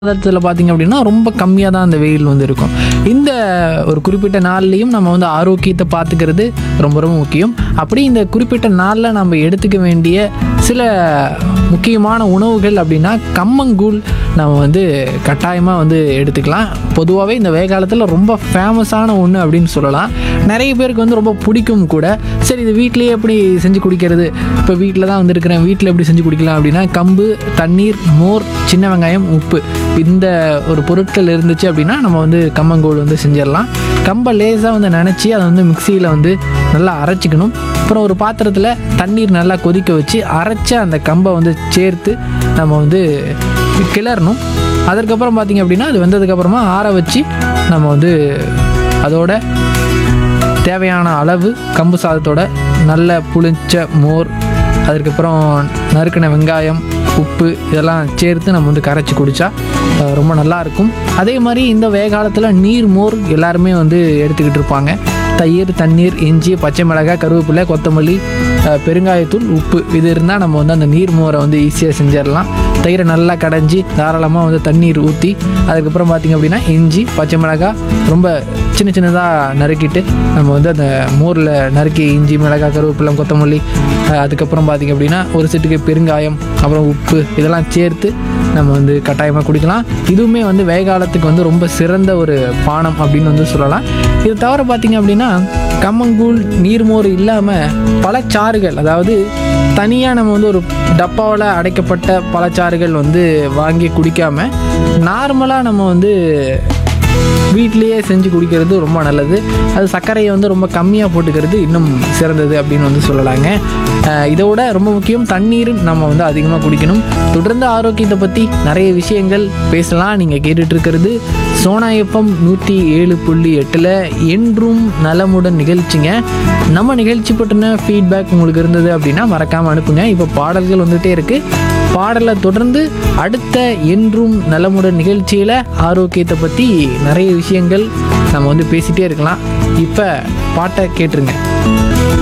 மாதத்தில் பார்த்தீங்க அப்படின்னா ரொம்ப கம்மியாக தான் அந்த வெயில் வந்து இருக்கும் இந்த ஒரு குறிப்பிட்ட நாள்லேயும் நம்ம வந்து ஆரோக்கியத்தை பார்த்துக்கிறது ரொம்ப ரொம்ப முக்கியம் அப்படி இந்த குறிப்பிட்ட நாளில் நம்ம எடுத்துக்க வேண்டிய சில முக்கியமான உணவுகள் அப்படின்னா கம்மங்கூழ் நம்ம வந்து கட்டாயமாக வந்து எடுத்துக்கலாம் பொதுவாகவே இந்த வெயில் காலத்தில் ரொம்ப ஃபேமஸான ஒன்று அப்படின்னு சொல்லலாம் நிறைய பேருக்கு வந்து ரொம்ப பிடிக்கும் கூட சரி இது வீட்லேயே எப்படி செஞ்சு குடிக்கிறது இப்போ வீட்டில் தான் வந்து இருக்கிறேன் வீட்டில் எப்படி செஞ்சு குடிக்கலாம் அப்படின்னா கம்பு தண்ணீர் மோர் சின்ன வெங்காயம் உப்பு இந்த ஒரு பொருட்கள் இருந்துச்சு அப்படின்னா நம்ம வந்து கம்மங்கூழ் வந்து செஞ்சிடலாம் கம்பை லேசாக வந்து நினச்சி அதை வந்து மிக்சியில் வந்து நல்லா அரைச்சிக்கணும் அப்புறம் ஒரு பாத்திரத்தில் தண்ணீர் நல்லா கொதிக்க வச்சு அரைச்ச அந்த கம்பை வந்து சேர்த்து நம்ம வந்து கிளறணும் அதற்கப்புறம் பார்த்திங்க அப்படின்னா அது வெந்ததுக்கப்புறமா ஆற வச்சு நம்ம வந்து அதோட தேவையான அளவு கம்பு சாதத்தோட நல்ல புளிச்ச மோர் அதுக்கப்புறம் நறுக்கின வெங்காயம் உப்பு இதெல்லாம் சேர்த்து நம்ம வந்து கரைச்சி குடித்தா ரொம்ப நல்லா இருக்கும் அதே மாதிரி இந்த வேகாலத்தில் நீர் மோர் எல்லாருமே வந்து எடுத்துக்கிட்டு இருப்பாங்க தயிர் தண்ணீர் இஞ்சி பச்சை மிளகாய் கருவேப்பிலை கொத்தமல்லி அஹ், பெருங்காயத்தூள் உப்பு இது இருந்தால் நம்ம வந்து அந்த நீர் மோரை வந்து ஈஸியாக செஞ்சிடலாம் தயிரை நல்லா கடைஞ்சி தாராளமாக வந்து தண்ணீர் ஊற்றி அதுக்கப்புறம் பார்த்திங்க அப்படின்னா இஞ்சி பச்சை மிளகாய் ரொம்ப சின்ன சின்னதாக நறுக்கிட்டு நம்ம வந்து அந்த மோரில் நறுக்கி இஞ்சி மிளகாய் கருவேப்பிலை கொத்தமல்லி அஹ், அதுக்கப்புறம் பார்த்திங்க அப்படின்னா ஒரு சிட்டுக்கு பெருங்காயம் அப்புறம் உப்பு இதெல்லாம் சேர்த்து நம்ம வந்து கட்டாயமாக குடிக்கலாம் இதுவுமே வந்து வேகாலத்துக்கு வந்து ரொம்ப சிறந்த ஒரு பானம் அப்படின்னு வந்து சொல்லலாம் இது தவிர பார்த்திங்க அப்படின்னா கம்மங்கூழ் நீர்மோர் இல்லாமல் பழச்சாறுகள் அதாவது தனியாக நம்ம வந்து ஒரு டப்பாவில் அடைக்கப்பட்ட பழச்சாறுகள் வந்து வாங்கி குடிக்காம நார்மலாக நம்ம வந்து வீட்லேயே செஞ்சு குடிக்கிறது ரொம்ப நல்லது அது சர்க்கரையை வந்து ரொம்ப கம்மியாக போட்டுக்கிறது இன்னும் சிறந்தது அப்படின்னு வந்து சொல்லலாங்க அஹ் இதோட ரொம்ப முக்கியம் தண்ணீர் நம்ம வந்து அதிகமாக குடிக்கணும் தொடர்ந்து ஆரோக்கியத்தை பற்றி நிறைய விஷயங்கள் பேசலாம் நீங்கள் கேட்டுட்டு இருக்கிறது சோனா எஃப்எம் நூற்றி ஏழு புள்ளி எட்டில் என்றும் நலமுடன் நிகழ்ச்சிங்க நம்ம நிகழ்ச்சி பற்றின ஃபீட்பேக் உங்களுக்கு இருந்தது அப்படின்னா மறக்காமல் அனுப்புங்க இப்போ பாடல்கள் வந்துகிட்டே இருக்குது பாடலை தொடர்ந்து அடுத்த என்றும் நலமுடன் நிகழ்ச்சியில் ஆரோக்கியத்தை பற்றி நிறைய விஷயங்கள் நம்ம வந்து பேசிகிட்டே இருக்கலாம் இப்போ பாட்டை கேட்டுருங்க